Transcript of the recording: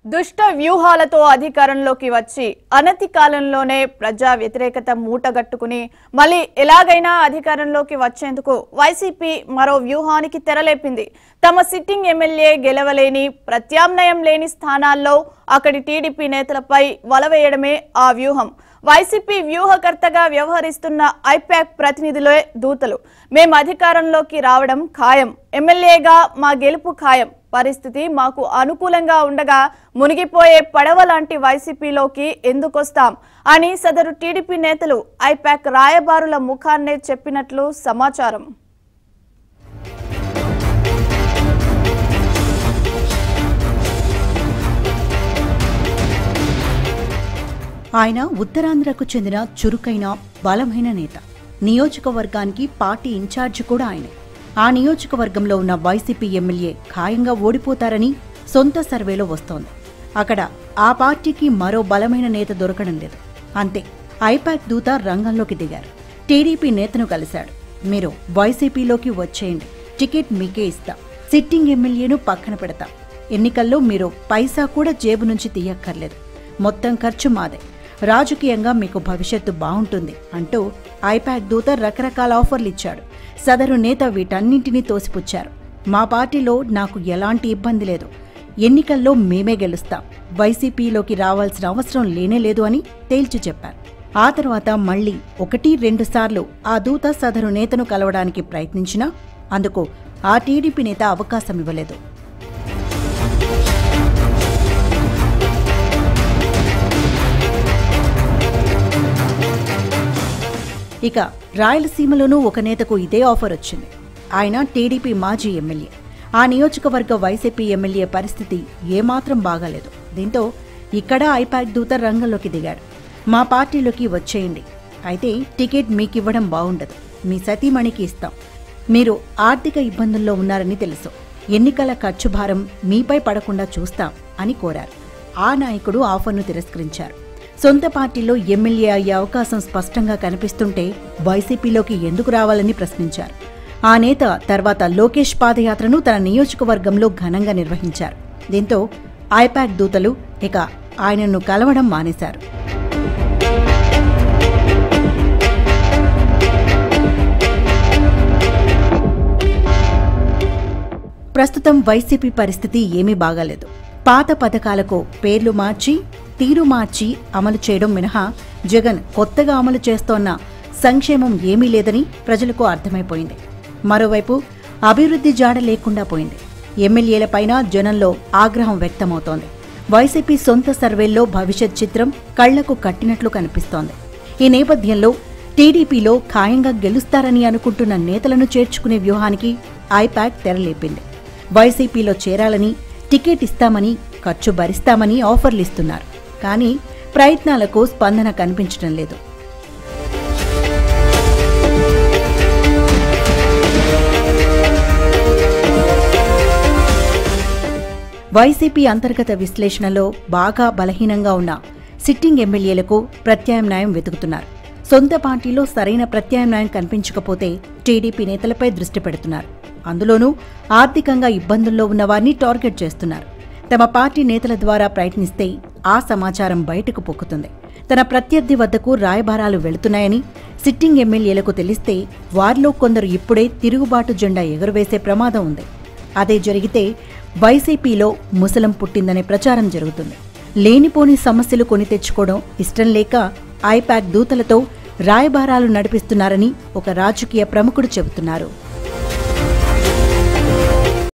దుష్ట వ్యూహాలతో అధికారంలోకి వచ్చి అనతి కాలంలోనే ప్రజా వ్యతిరేకత మూటగట్టుకుని మళ్ళీ ఎలాగైనా అధికారంలోకి వచ్చేందుకు వైసీపీ మరో వ్యూహానికి తెరలేపింది తమ సిట్టింగ్ ఎమ్మెల్యే గెలవలేని ప్రత్యామ్నాయం లేని స్థానాల్లో అక్కడి టీడీపీ నేతలపై వలవేయడమే ఆ వ్యూహం వైసీపీ వ్యూహకర్తగా వ్యవహరిస్తున్న ఐపాక్ ప్రతినిధులే దూతలు మేం అధికారంలోకి రావడం ఖాయం ఎమ్మెల్యేగా మా గెలుపు ఖాయం పరిస్థితి మాకు అనుకూలంగా ఉండగా మునిగిపోయే పడవ లాంటి వైసీపీలోకి ఎందుకొస్తాం అని సదరు టీడీపీ నేతలు ఐపాక్ రాయబారుల ముఖాన్నే చెప్పినట్లు సమాచారం ఆయన ఉత్తరాంధ్రకు చెందిన చురుకైన బలమైన నేత నియోజకవర్గానికి పార్టీ ఇన్ఛార్జ్ కూడా ఆయనే ఆ నియోజకవర్గంలో ఉన్న వైసీపీ ఎమ్మెల్యే ఖాయంగా ఓడిపోతారని సొంత సర్వేలో వస్తోంది అక్కడ ఆ పార్టీకి మరో బలమైన నేత దొరకడం లేదు అంతే ఐపాక్ దూత రంగంలోకి దిగారు టీడీపీ నేతను కలిశాడు మీరు వైసీపీలోకి వచ్చేయండి టికెట్ మీకే ఇస్తాం సిట్టింగ్ ఎమ్మెల్యేను పక్కన పెడతాం ఎన్నికల్లో మీరు పైసా కూడా జేబు నుంచి తీయక్కర్లేదు మొత్తం ఖర్చు మాదే రాజకీయంగా మీకు భవిష్యత్తు బాగుంటుంది అంటూ ఐపాక్ దూత రకరకాల ఆఫర్లు ఇచ్చాడు సదరు నేత వీటన్నింటినీ తోసిపుచ్చారు మా పార్టీలో నాకు ఎలాంటి ఇబ్బంది లేదు ఎన్నికల్లో మేమే గెలుస్తాం వైసీపీలోకి రావాల్సిన అవసరం లేనే లేదు అని తేల్చి చెప్పారు ఆ తర్వాత మళ్ళీ ఒకటి రెండు సార్లు ఆ దూత సదరు నేతను కలవడానికి ప్రయత్నించినా అందుకు ఆ టీడీపీ నేత అవకాశం ఇవ్వలేదు ఇక రాయలసీమలోనూ ఒక నేతకు ఇదే ఆఫర్ వచ్చింది ఆయన టీడీపీ మాజీ ఎమ్మెల్యే ఆ నియోజకవర్గ వైసీపీ ఎమ్మెల్యే పరిస్థితి ఏమాత్రం బాగాలేదు దీంతో ఇక్కడ ఐపాక్ దూత రంగంలోకి దిగాడు మా పార్టీలోకి వచ్చేయండి అయితే టికెట్ మీకివ్వడం బాగుండదు మీ సతీమణికి ఇస్తాం మీరు ఆర్థిక ఇబ్బందుల్లో ఉన్నారని తెలుసు ఎన్నికల ఖర్చు భారం మీపై పడకుండా చూస్తాం అని కోరారు ఆ నాయకుడు ఆఫర్ను తిరస్కరించారు సొంత పార్టీలో ఎమ్మెల్యే అయ్యే అవకాశం స్పష్టంగా కనిపిస్తుంటే వైసీపీలోకి ఎందుకు రావాలని ప్రశ్నించారు ఆ నేత తర్వాత లోకేష్ పాదయాత్రను తన నియోజకవర్గంలో ఘనంగా నిర్వహించారు దీంతో ఐపాక్ దూతలు ఇక ఆయనను కలవడం మానేశారు ప్రస్తుతం వైసీపీ పరిస్థితి ఏమీ బాగాలేదు పాత పథకాలకు పేర్లు మార్చి తీరు మార్చి అమలు చేయడం మినహా జగన్ కొత్తగా అమలు చేస్తోన్న సంక్షేమం ఏమీ లేదని ప్రజలకు అర్థమైపోయింది మరోవైపు అభివృద్ధి జాడ లేకుండా పోయింది ఎమ్మెల్యేలపైన జనంలో ఆగ్రహం వ్యక్తమవుతోంది వైసీపీ సొంత సర్వేల్లో భవిష్యత్ చిత్రం కళ్లకు కట్టినట్లు కనిపిస్తోంది ఈ నేపథ్యంలో టీడీపీలో ఖాయంగా గెలుస్తారని అనుకుంటున్న నేతలను చేర్చుకునే వ్యూహానికి ఐపాక్ తెరలేపింది వైసీపీలో చేరాలని టికెట్ ఇస్తామని ఖర్చు భరిస్తామని ఆఫర్లు ఇస్తున్నారు కానీ ప్రయత్నాలకు స్పందన కనిపించడం లేదు వైసీపీ అంతర్గత విశ్లేషణలో బాగా బలహీనంగా ఉన్న సిట్టింగ్ ఎమ్మెల్యేలకు ప్రత్యామ్నాయం వెతుకుతున్నారు సొంత పార్టీలో సరైన ప్రత్యామ్నాయం కనిపించకపోతే టీడీపీ నేతలపై దృష్టి పెడుతున్నారు అందులోనూ ఆర్థికంగా ఇబ్బందుల్లో ఉన్న వారిని టార్గెట్ చేస్తున్నారు తమ పార్టీ నేతల ద్వారా ప్రయత్నిస్తే ఆ సమాచారం బయటకు పొక్కుతుంది తన ప్రత్యర్థి వద్దకు రాయబారాలు వెళుతున్నాయని సిట్టింగ్ ఎమ్మెల్యేలకు తెలిస్తే వారిలో కొందరు ఇప్పుడే తిరుగుబాటు జెండా ఎగురవేసే ప్రమాదం ఉంది అదే జరిగితే వైసీపీలో ముసలం పుట్టిందనే ప్రచారం జరుగుతుంది లేనిపోని సమస్యలు కొని తెచ్చుకోవడం ఇష్టం లేక ఐపాక్ దూతలతో రాయబారాలు నడిపిస్తున్నారని ఒక రాజకీయ ప్రముఖుడు చెబుతున్నారు